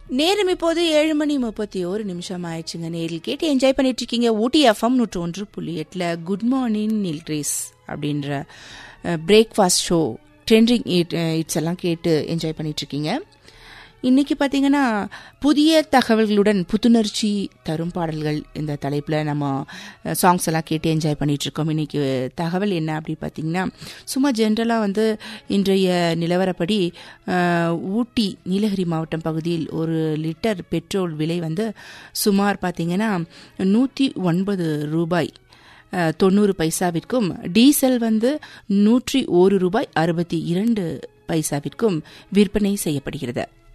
நேரம் இப்போது ஏழு மணி முப்பத்தி ஒரு நிமிஷம் ஆயிடுச்சுங்க நேரில் கேட்டு என்ஜாய் பண்ணிட்டு இருக்கீங்க ஊட்டி எஃப்எம் நூற்று ஒன்று புள்ளி எட்டில் குட் மார்னிங் நில்ட்ரேஸ் அப்படின்ற breakfast show trending hit hits எல்லாம் கேட்டு என்ஜாய் பண்ணிட்டு இருக்கீங்க இன்னைக்கு பார்த்தீங்கன்னா புதிய தகவல்களுடன் புத்துணர்ச்சி தரும் பாடல்கள் இந்த தலைப்பில் நம்ம சாங்ஸ் எல்லாம் கேட்டு என்ஜாய் பண்ணிட்டு இருக்கோம் இன்னைக்கு தகவல் என்ன அப்படி பார்த்தீங்கன்னா சும்மா ஜென்ரலாக வந்து இன்றைய நிலவரப்படி அஹ், ஊட்டி நீலகிரி மாவட்டம் பகுதியில் ஒரு லிட்டர் பெட்ரோல் விலை வந்து சுமார் பார்த்தீங்கன்னா நூற்றி ஒன்பது ரூபாய் அஹ், தொண்ணூறு பைசாவிற்கும் டீசல் வந்து நூற்றி ஒரு ரூபாய் அறுபத்தி இரண்டு பைசாவிற்கும் விற்பனை செய்யப்படுகிறது